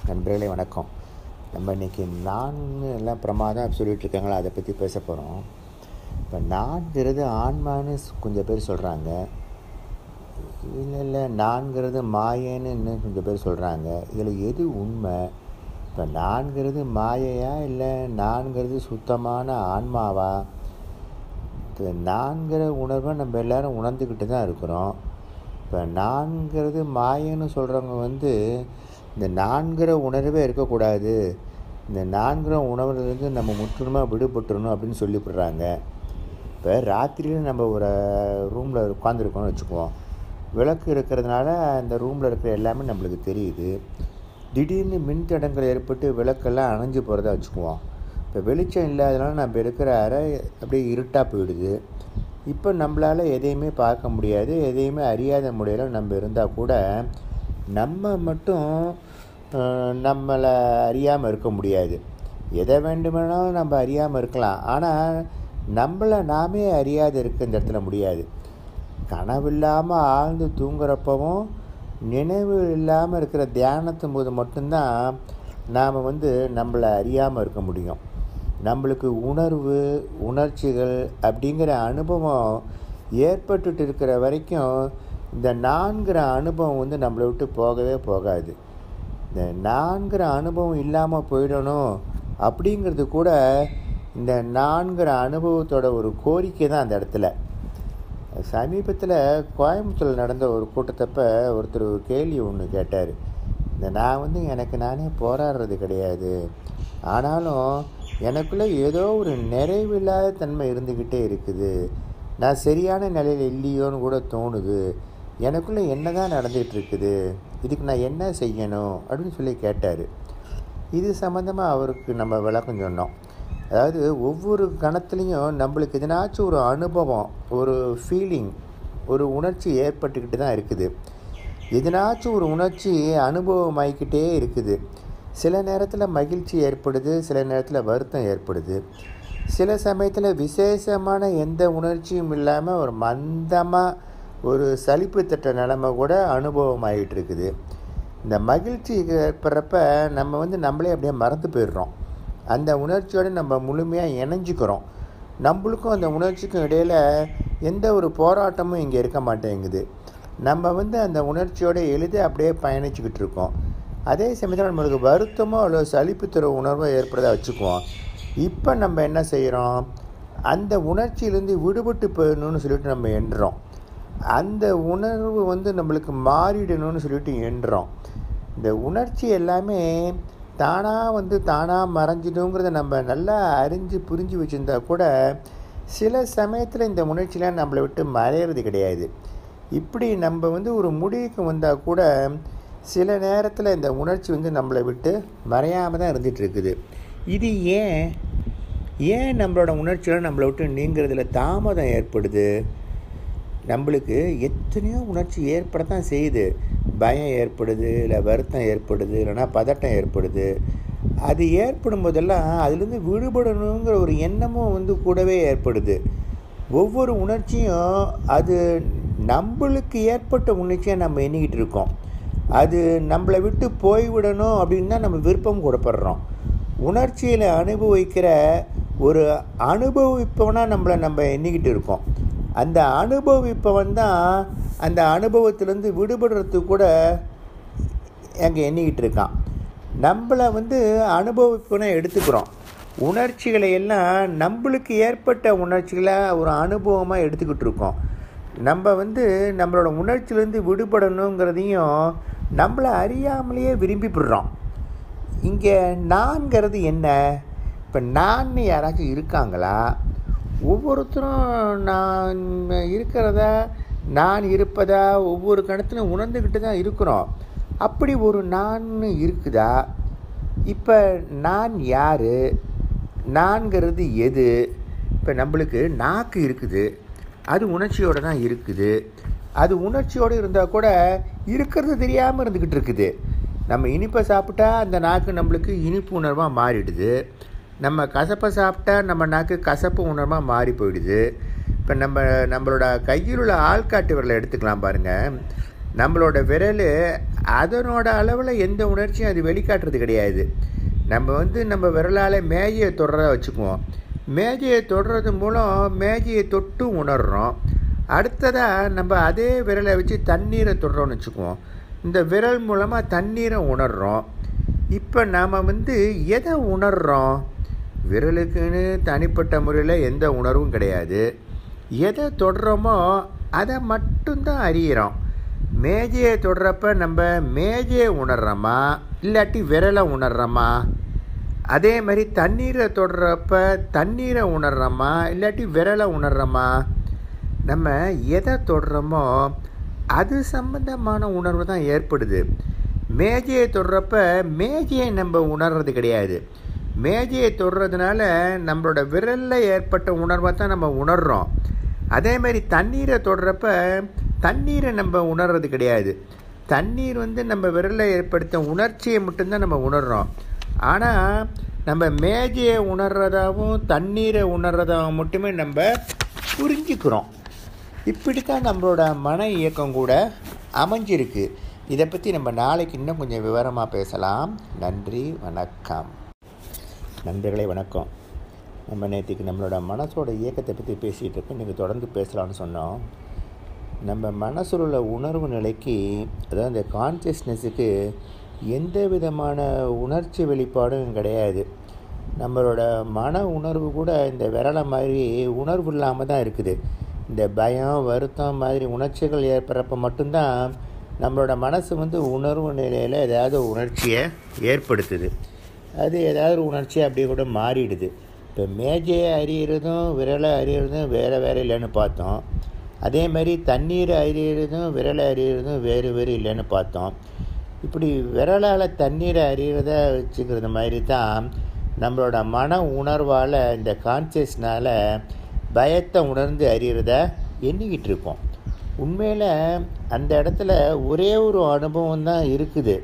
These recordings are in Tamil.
நண்பர்களே வணக்கம் நம்ம இன்றைக்கி நான் எல்லாம் பிரமாதம் சொல்லிட்டு இருக்காங்களா அதை பற்றி பேச போகிறோம் இப்போ நான்கிறது ஆன்மான்னு ஸ் கொஞ்சம் பேர் சொல்கிறாங்க இல்லை இல்லை நான்கிறது மாயேன்னு இன்னும் கொஞ்சம் பேர் சொல்கிறாங்க இதில் எது உண்மை இப்போ நான்கிறது மாயையா இல்லை நான்கிறது சுத்தமான ஆன்மாவா இப்போ நான்கிற உணர்வை நம்ம எல்லாரும் உணர்ந்துக்கிட்டு தான் இருக்கிறோம் இப்போ நான்கிறது மாயன்னு சொல்கிறவங்க வந்து இந்த நான்கிற உணர்வே இருக்கக்கூடாது இந்த நான்கிற உணர்வுலேருந்து நம்ம முற்றிலுமாக விடுபட்டுறணும் அப்படின்னு சொல்லிவிடுறாங்க இப்போ ராத்திரியில் நம்ம ஒரு ரூமில் உட்காந்துருக்கோம்னு வச்சுக்குவோம் விளக்கு இருக்கிறதுனால அந்த ரூமில் இருக்கிற எல்லாமே நம்மளுக்கு தெரியுது திடீர்னு மின் தடங்கள் ஏற்பட்டு விளக்கெல்லாம் அணைஞ்சு போகிறதா வச்சுக்குவோம் இப்போ வெளிச்சம் இல்லாதனால நம்ம இருக்கிற அறை அப்படியே இருட்டாக போயிடுது இப்போ நம்மளால் எதையுமே பார்க்க முடியாது எதையுமே அறியாத முறையில் நம்ம இருந்தால் கூட நம்ம மட்டும் நம்மளை அறியாமல் இருக்க முடியாது எதை வேண்டுமானாலும் நம்ம அறியாமல் இருக்கலாம் ஆனால் நம்மளை நாமே அறியாது இருக்க இந்த இடத்துல முடியாது கனவில்லாமல் ஆழ்ந்து தூங்குறப்பவும் நினைவு இல்லாமல் இருக்கிற தியானத்தின் போது மட்டும்தான் நாம் வந்து நம்மளை அறியாமல் இருக்க முடியும் நம்மளுக்கு உணர்வு உணர்ச்சிகள் அப்படிங்கிற அனுபவம் ஏற்பட்டுட்டு இருக்கிற வரைக்கும் இந்த நான்கிற அனுபவம் வந்து நம்மளை விட்டு போகவே போகாது இந்த நான்கிற அனுபவம் இல்லாமல் போயிடணும் அப்படிங்கிறது கூட இந்த நான்கிற அனுபவத்தோட ஒரு கோரிக்கை தான் அந்த இடத்துல சமீபத்தில் கோயம்புத்தூரில் நடந்த ஒரு கூட்டத்தப்ப ஒருத்தர் ஒரு கேள்வி ஒன்று கேட்டார் இந்த நான் வந்து எனக்கு நானே போராடுறது கிடையாது ஆனாலும் எனக்குள்ளே ஏதோ ஒரு நிறைவில்லாத தன்மை இருந்துக்கிட்டே இருக்குது நான் சரியான நிலையில் இல்லையோன்னு கூட தோணுது எனக்குள்ளே என்ன தான் நடந்துகிட்டு இருக்குது இதுக்கு நான் என்ன செய்யணும் அப்படின்னு சொல்லி கேட்டார் இது சம்மந்தமாக அவருக்கு நம்ம விளக்கம் சொன்னோம் அதாவது ஒவ்வொரு கணத்துலேயும் நம்மளுக்கு எதனாச்சும் ஒரு அனுபவம் ஒரு ஃபீலிங் ஒரு உணர்ச்சி ஏற்பட்டுக்கிட்டு தான் இருக்குது எதனாச்சும் ஒரு உணர்ச்சி அனுபவமாகிக்கிட்டே இருக்குது சில நேரத்தில் மகிழ்ச்சி ஏற்படுது சில நேரத்தில் வருத்தம் ஏற்படுது சில சமயத்தில் விசேஷமான எந்த உணர்ச்சியும் இல்லாமல் ஒரு மந்தமாக ஒரு சலிப்பு தட்ட நிலமை கூட அனுபவம் ஆகிட்டு இருக்குது இந்த மகிழ்ச்சி ஏற்படுறப்ப நம்ம வந்து நம்மளே அப்படியே மறந்து போயிடுறோம் அந்த உணர்ச்சியோடு நம்ம முழுமையாக இணைஞ்சிக்கிறோம் நம்மளுக்கும் அந்த உணர்ச்சிக்கும் இடையில் எந்த ஒரு போராட்டமும் இங்கே இருக்க மாட்டேங்குது நம்ம வந்து அந்த உணர்ச்சியோட எளிதாக அப்படியே பயணிச்சுக்கிட்டு இருக்கோம் அதே சமயத்தில் நம்மளுக்கு வருத்தமோ அல்லோ சலிப்பு தர உணர்வோ ஏற்படுறதா வச்சுக்குவோம் இப்போ நம்ம என்ன செய்கிறோம் அந்த உணர்ச்சியிலேருந்து விடுபட்டு போயிடணும்னு சொல்லிட்டு நம்ம எண்ணுறோம் அந்த உணர்வு வந்து நம்மளுக்கு மாறிடணும்னு சொல்லிட்டு எண்ணுறோம் இந்த உணர்ச்சி எல்லாமே தானாக வந்து தானாக மறைஞ்சிடுங்கிறத நம்ம நல்லா அறிஞ்சு புரிஞ்சு வச்சுருந்தா கூட சில சமயத்தில் இந்த உணர்ச்சிலாம் நம்மளை விட்டு மறையிறது கிடையாது இப்படி நம்ம வந்து ஒரு முடிவுக்கு வந்தால் கூட சில நேரத்தில் இந்த உணர்ச்சி வந்து நம்மளை விட்டு மறையாமல் தான் இருந்துகிட்டு இருக்குது இது ஏன் ஏன் நம்மளோட உணர்ச்சிகள் நம்மளை விட்டு நீங்கிறதுல தாமதம் ஏற்படுது நம்மளுக்கு எத்தனையோ உணர்ச்சி ஏற்பட தான் செய்யுது பயம் ஏற்படுது இல்லை வருத்தம் ஏற்படுது இல்லைனா பதட்டம் ஏற்படுது அது ஏற்படும் போதெல்லாம் அதுலேருந்து விடுபடணுங்கிற ஒரு எண்ணமும் வந்து கூடவே ஏற்படுது ஒவ்வொரு உணர்ச்சியும் அது நம்மளுக்கு ஏற்பட்ட உணர்ச்சியை நம்ம எண்ணிக்கிட்டு இருக்கோம் அது நம்மளை விட்டு போய்விடணும் அப்படின்னு தான் நம்ம விருப்பம் கொடுப்படுறோம் உணர்ச்சியில் அனுபவிக்கிற ஒரு அனுபவிப்பவனாக நம்மளை நம்ம எண்ணிக்கிட்டு இருக்கோம் அந்த அனுபவிப்பவன் தான் அந்த அனுபவத்திலேருந்து விடுபடுறதுக்கு கூட அங்கே எண்ணிக்கிட்டு இருக்கான் நம்மளை வந்து அனுபவிப்பனை எடுத்துக்கிறோம் உணர்ச்சிகளை எல்லாம் நம்மளுக்கு ஏற்பட்ட உணர்ச்சிகளை ஒரு அனுபவமாக எடுத்துக்கிட்டு இருக்கோம் நம்ம வந்து நம்மளோட உணர்ச்சியிலேருந்து விடுபடணுங்கிறதையும் நம்மளை அறியாமலேயே விரும்பிப்படுறோம் இங்கே நான்கிறது என்ன இப்போ நான் யாராச்சும் இருக்காங்களா ஒவ்வொருத்தரும் நான் இருக்கிறதா நான் இருப்பதா ஒவ்வொரு கணத்திலும் உணர்ந்துக்கிட்டு தான் இருக்கிறோம் அப்படி ஒரு நான் இருக்குதா இப்போ நான் யார் நான்கிறது எது இப்போ நம்மளுக்கு நாக்கு இருக்குது அது உணர்ச்சியோடு தான் இருக்குது அது உணர்ச்சியோடு இருந்தால் கூட இருக்கிறது தெரியாமல் இருந்துக்கிட்டு இருக்குது நம்ம இனிப்பை சாப்பிட்டா அந்த நாக்கு நம்மளுக்கு இனிப்பு உணர்வாக மாறிடுது நம்ம கசப்பை சாப்பிட்டா நம்ம நாக்கு கசப்பு உணர்வாக மாறி போயிடுது இப்போ நம்ம நம்மளோட கையில் உள்ள ஆள்காட்டு விரலை எடுத்துக்கலாம் பாருங்கள் நம்மளோட விரல் அதனோட அளவில் எந்த உணர்ச்சியும் அது வெளிக்காட்டுறது கிடையாது நம்ம வந்து நம்ம விரலால் மேஜையை தொடுறத வச்சுக்குவோம் மேஜையை தொடுறது மூலம் மேஜையை தொட்டு உணர்கிறோம் அடுத்ததாக நம்ம அதே விரலை வச்சு தண்ணீரை தொடுறோம்னு வச்சுக்குவோம் இந்த விரல் மூலமாக தண்ணீரை உணர்கிறோம் இப்போ நாம் வந்து எதை உணர்கிறோம் விரலுக்குன்னு தனிப்பட்ட முறையில் எந்த உணர்வும் கிடையாது எதை தொடுறோமோ அதை மட்டும்தான் அறியிறோம் மேஜையை தொடுறப்ப நம்ம மேஜையை உணர்றோமா இல்லாட்டி விரலை உணர்றோமா அதே மாதிரி தண்ணீரை தொடுறப்ப தண்ணீரை உணர்றோமா இல்லாட்டி விரலை உணர்றோமா நம்ம எதை தொடுறோமோ அது சம்பந்தமான உணர்வு தான் ஏற்படுது மேஜையை தொடுறப்ப மேஜையை நம்ம உணர்றது கிடையாது மேஜையை தொடுறதுனால நம்மளோட விரலில் ஏற்பட்ட உணர்வை தான் நம்ம உணர்கிறோம் அதே மாதிரி தண்ணீரை தொடுறப்ப தண்ணீரை நம்ம உணர்றது கிடையாது தண்ணீர் வந்து நம்ம விரலில் ஏற்படுத்த உணர்ச்சியை மட்டும்தான் நம்ம உணர்கிறோம் ஆனால் நம்ம மேஜையை உணர்றதாகவும் தண்ணீரை உணர்றதாகவும் மட்டுமே நம்ம புரிஞ்சுக்கிறோம் இப்படி தான் நம்மளோட மன இயக்கம் கூட அமைஞ்சிருக்கு இதை பற்றி நம்ம நாளைக்கு இன்னும் கொஞ்சம் விவரமாக பேசலாம் நன்றி வணக்கம் நண்பர்களே வணக்கம் நம்ம நேற்றுக்கு நம்மளோட மனசோட இயக்கத்தை பற்றி பேசிகிட்டு இருக்கோம் நீங்கள் தொடர்ந்து பேசலாம்னு சொன்னோம் நம்ம மனசில் உள்ள உணர்வு நிலைக்கு அதாவது அந்த கான்சியஸ்னஸுக்கு எந்த விதமான உணர்ச்சி வெளிப்பாடும் கிடையாது நம்மளோட மன உணர்வு கூட இந்த விரலை மாதிரி உணர்வு இல்லாமல் தான் இருக்குது இந்த பயம் வருத்தம் மாதிரி உணர்ச்சிகள் ஏற்படுறப்ப மட்டும்தான் நம்மளோட மனசு வந்து உணர்வு நிலையில் ஏதாவது உணர்ச்சியை ஏற்படுத்துது அது ஏதாவது ஒரு உணர்ச்சி அப்படியே கூட மாறிடுது இப்போ மேஜையை அறியறதும் விரலை அறியறதும் வேறு வேறு இல்லைன்னு பார்த்தோம் அதே மாதிரி தண்ணீரை அறியறதும் விரலை அறியறதும் வேறு வேறு இல்லைன்னு பார்த்தோம் இப்படி விரலால் தண்ணீரை அறியறத வச்சுக்கிறது மாதிரி தான் நம்மளோட மன உணர்வால் இந்த கான்சியஸ்னால் பயத்தை உணர்ந்து அறியறத எண்ணிக்கிட்டு இருக்கோம் உண்மையில் அந்த இடத்துல ஒரே ஒரு அனுபவம் தான் இருக்குது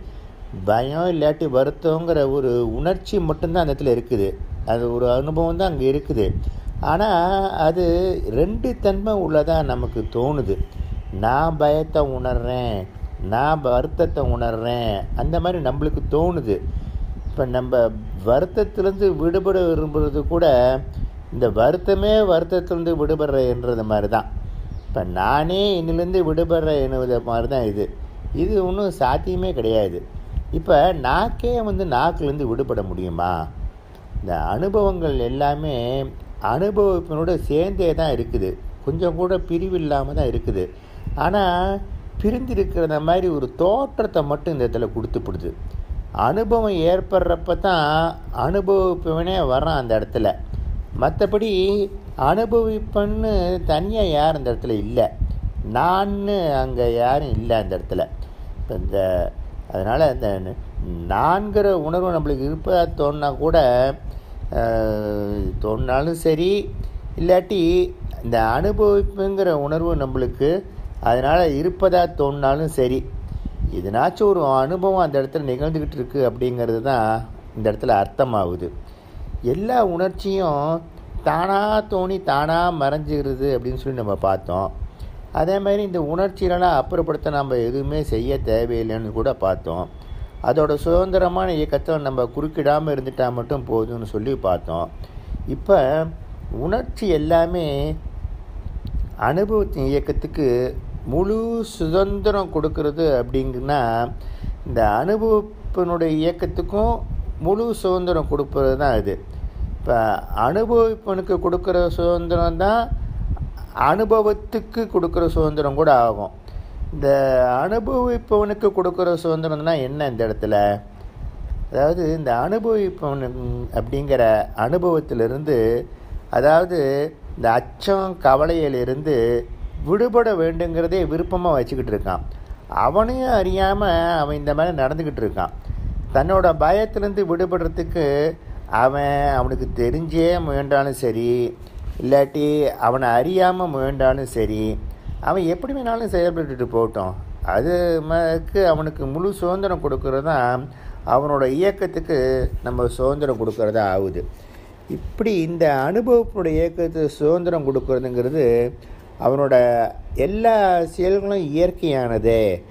பயம் இல்லாட்டி வருத்தங்கிற ஒரு உணர்ச்சி மட்டும்தான் அந்த இடத்துல இருக்குது அது ஒரு அனுபவம் தான் அங்கே இருக்குது ஆனால் அது ரெண்டு தன்மை உள்ளதாக நமக்கு தோணுது நான் பயத்தை உணர்றேன் நான் வருத்தத்தை உணர்றேன் அந்த மாதிரி நம்மளுக்கு தோணுது இப்போ நம்ம வருத்தத்திலேருந்து விடுபட விரும்புகிறது கூட இந்த வருத்தமே வருத்தத்திலேருந்து விடுபடுறேன்றது மாதிரி தான் இப்போ நானே இன்னிலேருந்து விடுபடுறேன் என்னுவது மாதிரி தான் இது இது ஒன்றும் சாத்தியமே கிடையாது இப்போ நாக்கே வந்து நாக்குலேருந்து விடுபட முடியுமா இந்த அனுபவங்கள் எல்லாமே அனுபவிப்பினோட சேர்ந்தே தான் இருக்குது கொஞ்சம் கூட பிரிவு இல்லாமல் தான் இருக்குது ஆனால் பிரிந்திருக்கிறத மாதிரி ஒரு தோற்றத்தை மட்டும் இந்த இடத்துல கொடுத்துப்படுது அனுபவம் ஏற்படுறப்ப தான் அனுபவிப்பவனே வரான் அந்த இடத்துல மற்றபடி அனுபவிப்பன்னு தனியாக யார் அந்த இடத்துல இல்லை நான்னு அங்கே யாரும் இல்லை அந்த இடத்துல இப்போ இந்த அதனால் இந்த நான்கிற உணர்வு நம்மளுக்கு இருப்பதாக தோணுனா கூட தோணினாலும் சரி இல்லாட்டி இந்த அனுபவிப்புங்கிற உணர்வு நம்மளுக்கு அதனால் இருப்பதாக தோணினாலும் சரி இதனாச்சும் ஒரு அனுபவம் அந்த இடத்துல நிகழ்ந்துக்கிட்டு இருக்குது அப்படிங்கிறது தான் இந்த இடத்துல அர்த்தமாகுது எல்லா உணர்ச்சியும் தானாக தோணி தானாக மறைஞ்சிக்கிறது அப்படின்னு சொல்லி நம்ம பார்த்தோம் அதே மாதிரி இந்த உணர்ச்சிகளெல்லாம் அப்புறப்படுத்த நம்ம எதுவுமே செய்ய தேவையில்லைன்னு கூட பார்த்தோம் அதோட சுதந்திரமான இயக்கத்தை நம்ம குறுக்கிடாமல் இருந்துட்டால் மட்டும் போதும்னு சொல்லி பார்த்தோம் இப்போ உணர்ச்சி எல்லாமே அனுபவத்தின் இயக்கத்துக்கு முழு சுதந்திரம் கொடுக்கறது அப்படிங்கன்னா இந்த அனுபவிப்பினுடைய இயக்கத்துக்கும் முழு சுதந்திரம் கொடுப்பது தான் இது இப்போ அனுபவிப்பனுக்கு கொடுக்குற சுதந்திரம் தான் அனுபவத்துக்கு கொடுக்குற சுதந்திரம் கூட ஆகும் இந்த அனுபவிப்பவனுக்கு கொடுக்குற சுதந்திரம்னா என்ன இந்த இடத்துல அதாவது இந்த அனுபவிப்பவன் அப்படிங்கிற அனுபவத்திலிருந்து அதாவது இந்த அச்சம் கவலையிலிருந்து விடுபட வேண்டுங்கிறதே விருப்பமாக வச்சுக்கிட்டு இருக்கான் அவனையும் அறியாமல் அவன் இந்த மாதிரி நடந்துக்கிட்டு இருக்கான் தன்னோட பயத்திலேருந்து விடுபடுறதுக்கு அவன் அவனுக்கு தெரிஞ்சே முயன்றாலும் சரி இல்லாட்டி அவனை அறியாமல் முயன்றாலும் சரி அவன் எப்படி வேணாலும் செயல்பட்டுட்டு போகட்டும் அது மக்கு அவனுக்கு முழு சுதந்திரம் கொடுக்கறது தான் அவனோட இயக்கத்துக்கு நம்ம சுதந்திரம் கொடுக்கறதா ஆகுது இப்படி இந்த அனுபவத்தினுடைய இயக்கத்துக்கு சுதந்திரம் கொடுக்கறதுங்கிறது அவனோட எல்லா செயல்களும் இயற்கையானதே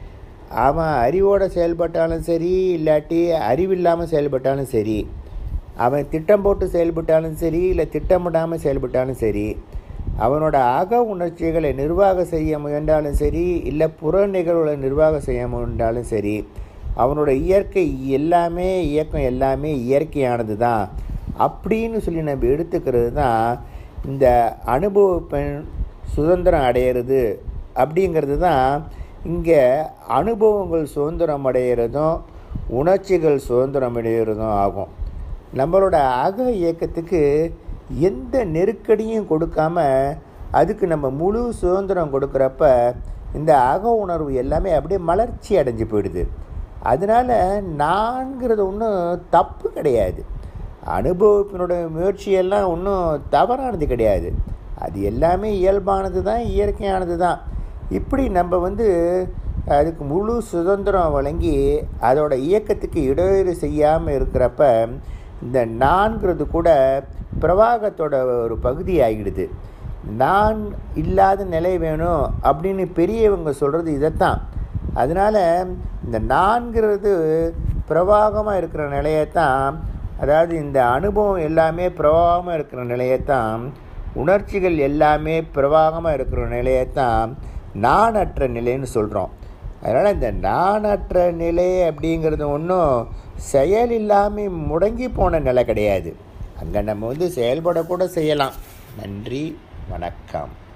அவன் அறிவோடு செயல்பட்டாலும் சரி இல்லாட்டி அறிவில்லாமல் செயல்பட்டாலும் சரி அவன் திட்டம் போட்டு செயல்பட்டாலும் சரி இல்லை திட்டமிடாமல் செயல்பட்டாலும் சரி அவனோட அக உணர்ச்சிகளை நிர்வாகம் செய்ய முயன்றாலும் சரி இல்லை புற நிகழ்வுகளை நிர்வாகம் செய்ய முயன்றாலும் சரி அவனோட இயற்கை எல்லாமே இயக்கம் எல்லாமே இயற்கையானது தான் அப்படின்னு சொல்லி நம்ம எடுத்துக்கிறது தான் இந்த அனுபவ பெண் சுதந்திரம் அடையிறது அப்படிங்கிறது தான் இங்கே அனுபவங்கள் சுதந்திரம் அடையிறதும் உணர்ச்சிகள் சுதந்திரம் அடையிறதும் ஆகும் நம்மளோட அக இயக்கத்துக்கு எந்த நெருக்கடியும் கொடுக்காம அதுக்கு நம்ம முழு சுதந்திரம் கொடுக்குறப்ப இந்த அக உணர்வு எல்லாமே அப்படியே மலர்ச்சி அடைஞ்சு போயிடுது அதனால் நான்கிறது ஒன்றும் தப்பு கிடையாது அனுபவத்தினோட முயற்சியெல்லாம் ஒன்றும் தவறானது கிடையாது அது எல்லாமே இயல்பானது தான் இயற்கையானது தான் இப்படி நம்ம வந்து அதுக்கு முழு சுதந்திரம் வழங்கி அதோட இயக்கத்துக்கு இடையூறு செய்யாமல் இருக்கிறப்ப இந்த நான்கிறது கூட பிரவாகத்தோட ஒரு பகுதி ஆகிடுது நான் இல்லாத நிலை வேணும் அப்படின்னு பெரியவங்க சொல்கிறது இதைத்தான் அதனால் இந்த நான்கிறது பிரவாகமாக இருக்கிற நிலையத்தான் அதாவது இந்த அனுபவம் எல்லாமே பிரவாகமாக இருக்கிற நிலையத்தான் உணர்ச்சிகள் எல்லாமே பிரவாகமாக இருக்கிற நிலையத்தான் நானற்ற நிலைன்னு சொல்கிறோம் அதனால் இந்த நானற்ற நிலை அப்படிங்கிறது ஒன்றும் செயல் இல்லாமல் முடங்கி போன நிலை கிடையாது அங்கே நம்ம வந்து செயல்படக்கூட செய்யலாம் நன்றி வணக்கம்